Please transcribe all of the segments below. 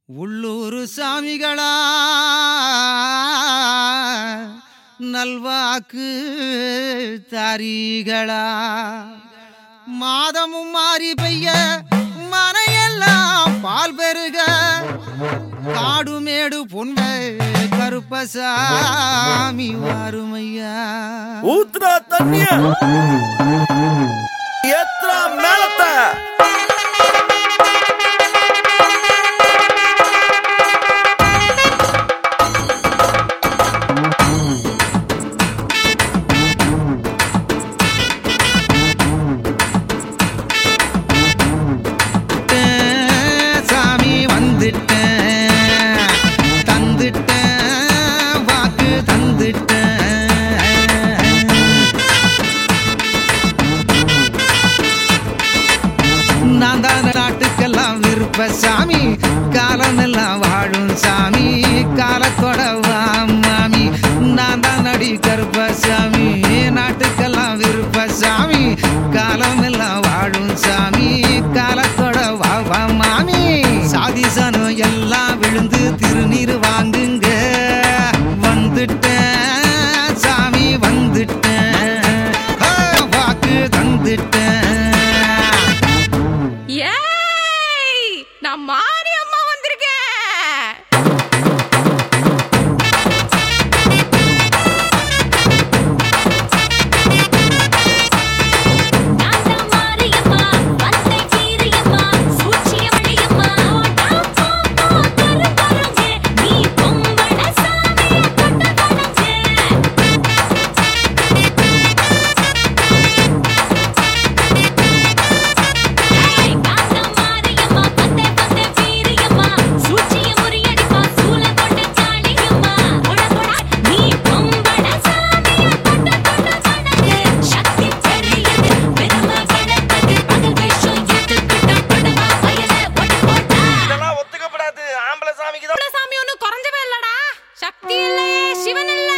உள்ளூர் சாமிகளா நல்வாக்கு தாரிகளா மாதமும் மாறி பெய்ய மனையெல்லாம் பால் பெருக காடுமேடு பொன்மை கருப்பசாமி வாருமையா ஊத்துறா தண்ணிய ஏத்துறா மேலத்தை சாமி வந்துட்டேன் தந்துட்டேன் வாக்கு தந்துட்டேன் நான் தான் நாட்டுக்கெல்லாம் விருப்ப சாமி காலமெல்லாம் வாழும் சாமி காலத்தோட வா மாமி நான் தான் நடி கருப்ப சாமி நாட்டுக்கெல்லாம் விருப்ப சாமி காலமெல்லாம் வாழும் சாமி காலத்தோட வா வா மாமி சாதிசனம் எல்லாம் விழுந்து திருநீர் வாங்குங்க வந்துட்டேன் சாமி வந்துட்டேன் ஆ, வாக்கு தந்துட்டேன் ஏய் நான் மாரியம்மா வந்திருக்கேன் நான்தா மாரியம்மா வந்தை கீரியம்மா சூழ்ச்சிய வழியம்மா டாப்பா கரு கருஞ்சே நீ பொம்பள சாமிய தொட்டு தொடஞ்சே ஏய் நான்தா மாரியம்மா வந்தை வந்தை கீரியம்மா சூழ்ச்சிய முறியடிப்பா சூல கொண்டு சாணியம்மா கொட கொட நீ பொம்பள சாமிய தொட்டு தொட்டு தொடஞ்சே சக்தி பெரியது பெருமை கிடக்குது பகல் வேஷம் ஏத்துக்கிட்டா படவா வயல ஒட்டு போட்டா இதெல்லாம் ஒத்துக்கப்படாது ஆம்பளை சாமிக்கு தான் இவ்வளவு சாமி ஒன்றும் குறைஞ்சவே இல்லடா சக்தி இல்லையே சிவன் இல்லை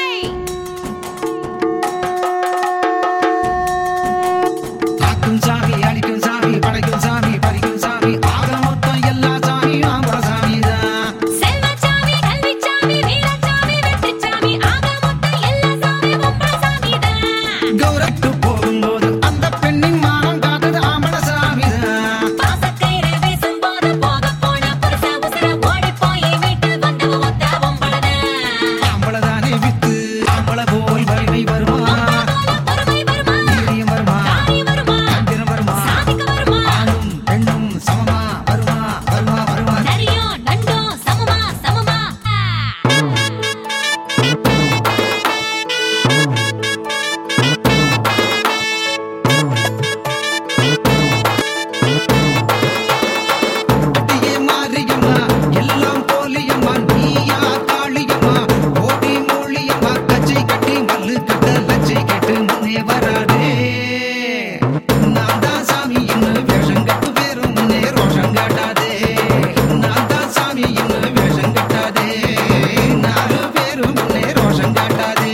காக்கும் சாமி அடிக்கும் சாமி படைக்கும் சாமி பறிக்கும் சாமி ஆக மொத்தம் எல்லா சாமியும் ஆம்பள சாமி தான் செல்வச்சாமி கல்விச்சாமி வீரச்சாமி வெற்றிச்சாமி ஆக மொத்தம் எல்லா சாமி பொம்பள சாமிதான் கௌரத்து போகும்போது அந்த பெண்ணின் மானம் காட்டுது ஆம்பள சாமி தான் பாசக்கயிறு வீசும்போது போக போன புருஷ உசுர ஓடி போய் வீட்டு வந்தவ ஒத்த பொம்பளதான் ஆம்பள தானே வித்து ஆம்பள போல் வலிமை வருமா பொறுமை வருமா வீரியம் வருமா காரி வருமா தந்திரம் வருமா சாதிக்க வருமா ஆணும் பெண்ணும் சமமா வருமா வருமா வருமா நரியும் நண்டும் சமமா சமமா அடியே மாரியம்மா எல்லாம் போலியம்மா நீயா காளியம்மா ஓடி மூலியம்மா கச்சை கட்டி மல்லு கட்ட லச்சை கட்டு முன்னே வராதே நான் தான் சாமி இன்னும் வேஷம் கட்டு பேரும் முன்னே ரோஷம் காட்டாதே நான் தான் சாமி இன்னும் வேஷம் கட்டாதே நாலு பேரும் முன்னே ரோஷம் காட்டாதே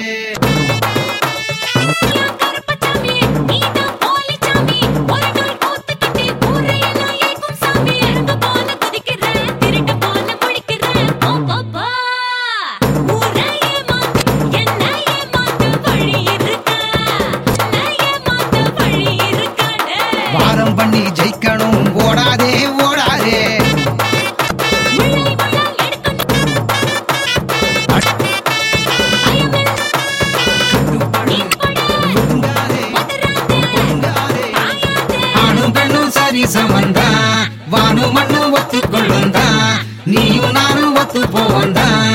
கருப்பச்சாமி நீதான் போலிச்சாமி ஒரு நாள் கூத்துக்கிட்டு ஊரையெல்லாம் ஏய்க்கும் சாமி எறும்பு போல குதிக்கிற திருட்டு போல முழிக்கிற போ போ போ ஊரையே மாத்து என்ன ஏமாத்து வழி இருக்கா என்ன ஏமாத்து வழி இருக்காடே வாரம் பண்ணி ஜெயிக்கணும் ஓடாதே ஓடாதே முள்ளை முள்ளா எடுக்கணும் பயமில்லை நீ பட ஒதுங்காதே ஒதுராதே ஒதுங்காதே ஆயாதே ஆணும் பெண்ணும் சரி சமந்தா வானும் மண்ணும் ஒத்துக்கொள்ளுந்தா நீயும் நானும் ஒத்து போவந்தா